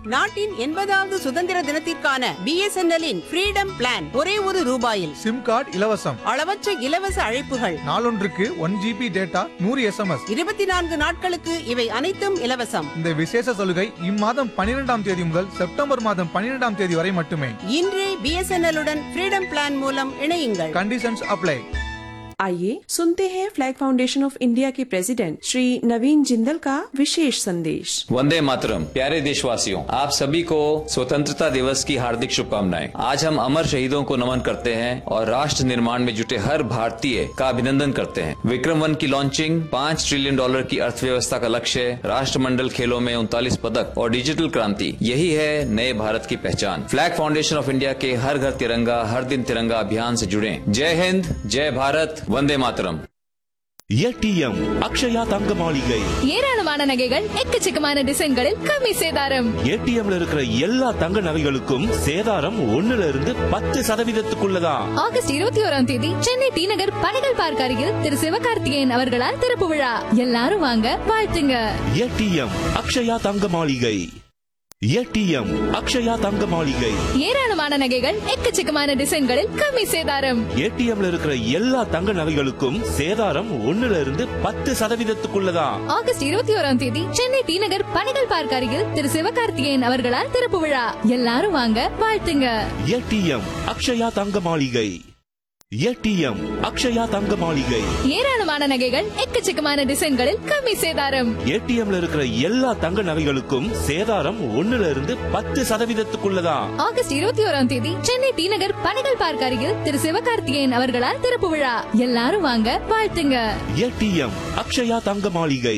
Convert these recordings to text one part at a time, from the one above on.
நாட்டின் எண்பதாவது சுதந்திர தினத்திற்கான பிஎஸ்என்எல்லின் ஃப்ரீடம் பிளான் ஒரே ஒரு ரூபாயில் சிம் கார்டு இலவசம் அளவற்ற இலவச அழைப்புகள் நாளொன்றுக்கு ஒன் ஜிபி டேட்டா நூறு எஸ்எம்எஸ் இருபத்தி நான்கு நாட்களுக்கு இவை அனைத்தும் இலவசம் இந்த விசேஷ சலுகை இம்மாதம் பன்னிரெண்டாம் தேதி முதல் செப்டம்பர் மாதம் பன்னிரெண்டாம் தேதி வரை மட்டுமே இன்றே பிஎஸ்என்எல் உடன் ஃப்ரீடம் பிளான் மூலம் இணையுங்கள் கண்டிஷன்ஸ் அப்ளை आइए सुनते हैं फ्लैग फाउंडेशन ऑफ इंडिया के प्रेसिडेंट श्री नवीन जिंदल का विशेष संदेश वंदे मातरम प्यारे देशवासियों आप सभी को स्वतंत्रता दिवस की हार्दिक शुभकामनाएं आज हम अमर शहीदों को नमन करते हैं और राष्ट्र निर्माण में जुटे हर भारतीय का अभिनंदन करते हैं विक्रम वन की लॉन्चिंग पाँच ट्रिलियन डॉलर की अर्थव्यवस्था का लक्ष्य राष्ट्रमंडल खेलों में उनतालीस पदक और डिजिटल क्रांति यही है नए भारत की पहचान फ्लैग फाउंडेशन ऑफ इंडिया के हर घर तिरंगा हर दिन तिरंगा अभियान से जुड़े जय हिंद जय भारत वंदे मातरम ஏடிஎம் அக்ஷயா தங்க மாளிகை ஏராளமான நகைகள் எக்கச்சக்கமான டிசைன்களில் கம்மி சேதாரம் ஏடிஎம்ல இருக்கிற எல்லா தங்க நகைகளுக்கும் சேதாரம் ஒண்ணுல இருந்து பத்து சதவீதத்துக்குள்ளதான் ஆகஸ்ட் இருபத்தி ஓராம் தேதி சென்னை டி நகர் பனைகள் பார்க் அருகில் திரு சிவகார்த்திகேயன் அவர்களால் திறப்பு விழா எல்லாரும் வாங்க வாழ்த்துங்க ஏடிஎம் அக்ஷயா தங்க மாளிகை ஏடிஎம் அக்ஷயா தங்க மாளிகை ஏராளமான நகைகள் எக்கச்சக்கமான டிசைன்களில் கம்மி சேதாரம் ஏடிஎம்ல இருக்கிற எல்லா தங்க நகைகளுக்கும் சேதாரம் ஒண்ணுல இருந்து பத்து சதவீதத்துக்குள்ளதான் ஆகஸ்ட் இருபத்தி ஓராம் தேதி சென்னை டி நகர் பனைகள் பார்க் அருகில் திரு சிவகார்த்திகேயன் அவர்களால் திறப்பு விழா எல்லாரும் வாங்க வாழ்த்துங்க ஏடிஎம் அக்ஷயா தங்க மாளிகை ஏடிஎம் அக்ஷயா தங்க மாளிகை ஏராளமான நகைகள் எக்கச்சக்கமான டிசைன்களில் கம்மி சேதாரம் ஏடிஎம்ல இருக்கிற எல்லா தங்க நகைகளுக்கும் சேதாரம் ஒண்ணுல இருந்து பத்து சதவீதத்துக்குள்ளதான் ஆகஸ்ட் இருபத்தி ஓராம் தேதி சென்னை டி நகர் பனைகள் பார்க் அருகில் திரு சிவகார்த்திகேயன் அவர்களால் திறப்பு விழா எல்லாரும் வாங்க வாழ்த்துங்க ஏடிஎம் அக்ஷயா தங்க மாளிகை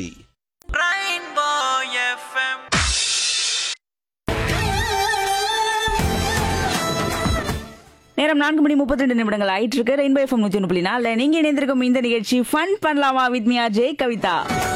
நேரம் நான்கு மணி முப்பத்தி ரெண்டு நிமிடங்கள் ஆயிட்டு இருக்கு ரெயின்போ எஃப்எம் நூற்றி ஒன்று புள்ளி நாலு நீங்க இணைந்திருக்கும் இந்த நிகழ்ச்சி ஃபன் பண்ணலாமா வித் மியா ஜெய் கவிதா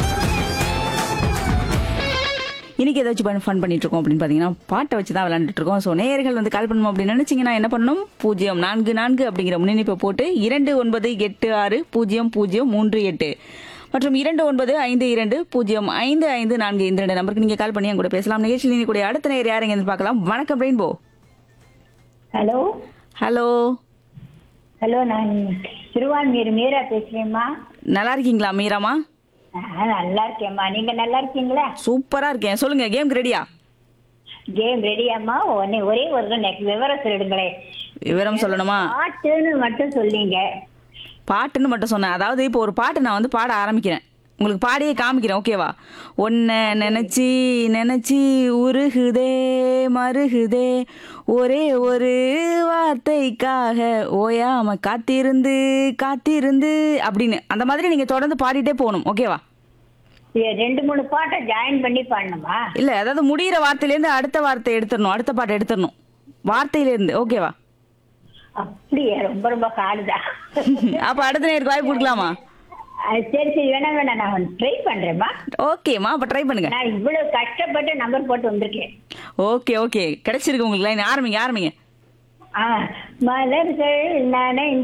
இன்னைக்கு ஏதாச்சும் ஃபன் பண்ணிட்டு இருக்கோம் அப்படின்னு பார்த்தீங்கன்னா பாட்டை வச்சு தான் விளையாண்டுட்டு இருக்கோம் ஸோ நேயர்கள் வந்து கால் பண்ணணும் அப்படின்னு நினைச்சீங்கன்னா என்ன பண்ணணும் பூஜ்ஜியம் நான்கு நான்கு அப்படிங்கிற முன்னணிப்பை போட்டு இரண்டு ஒன்பது எட்டு ஆறு பூஜ்ஜியம் பூஜ்ஜியம் மூன்று எட்டு மற்றும் இரண்டு ஒன்பது ஐந்து இரண்டு பூஜ்ஜியம் ஐந்து ஐந்து நான்கு இந்த ரெண்டு நம்பருக்கு நீங்க கால் பண்ணி என் கூட பேசலாம் நிகழ்ச்சியில் நீங்க கூட அடுத்த நேர் யாருங்க பார்க்கலாம் வணக்கம் ரெயின்போ ஹலோ ஹலோ ஹலோ நான் திருவான்மீர் மீரா பேசுறேம்மா நல்லா இருக்கீங்களா மீராமா ஆ, நல்லா இருக்கேம்மா நீங்க நல்லா இருக்கீங்களா சூப்பரா இருக்கேன் சொல்லுங்க கேம் ரெடியா கேம் ரெடியாம்மா ஒன்னே ஒரே ஒரு தான் எனக்கு விவரம் சொல்லிடுங்களேன் விவரம் சொல்லணுமா பாட்டுன்னு மட்டும் சொல்லிங்க பாட்டுன்னு மட்டும் சொன்னேன் அதாவது இப்போ ஒரு பாட்டு நான் வந்து பாட ஆரம்பிக்கிறேன் உங்களுக்கு பாடியே காமிக்கிறேன் ஓகேவா ஒன்ன நினைச்சி நினைச்சி உருகுதே மருகுதே ஒரே ஒரு வார்த்தைக்காக ஓயாம காத்திருந்து காத்திருந்து அப்படின்னு அந்த மாதிரி நீங்க தொடர்ந்து பாடிட்டே போகணும் ஓகேவா இது ரெண்டு மூணு பாட்டை ஜாயின் பண்ணி பாடணுமா இல்ல அதாவது முடியிற வார்த்தையிலேருந்து அடுத்த வார்த்தை எடுத்துடணும் அடுத்த பாட்டை எடுத்துடணும் வார்த்தையிலேருந்து ஓகேவா அப்படியே ரொம்ப ரொம்ப காடுதா அப்ப அடுத்த நேருக்கு வாய்ப்பு கொடுக்கலாமா ஆ, சரி சரி வேணா வேணா நான் ட்ரை பண்றேம்மா ஓகேம்மா அப்ப ட்ரை பண்ணுங்க நான் இவ்வளவு கஷ்டப்பட்டு நம்பர் போட்டு வந்திருக்கேன் ஓகே ஓகே கிடைச்சிருக்கு உங்களுக்கு லைன் ஆரம்பிங்க ஆரம்பிங்க ஆ மலர்கள் நனை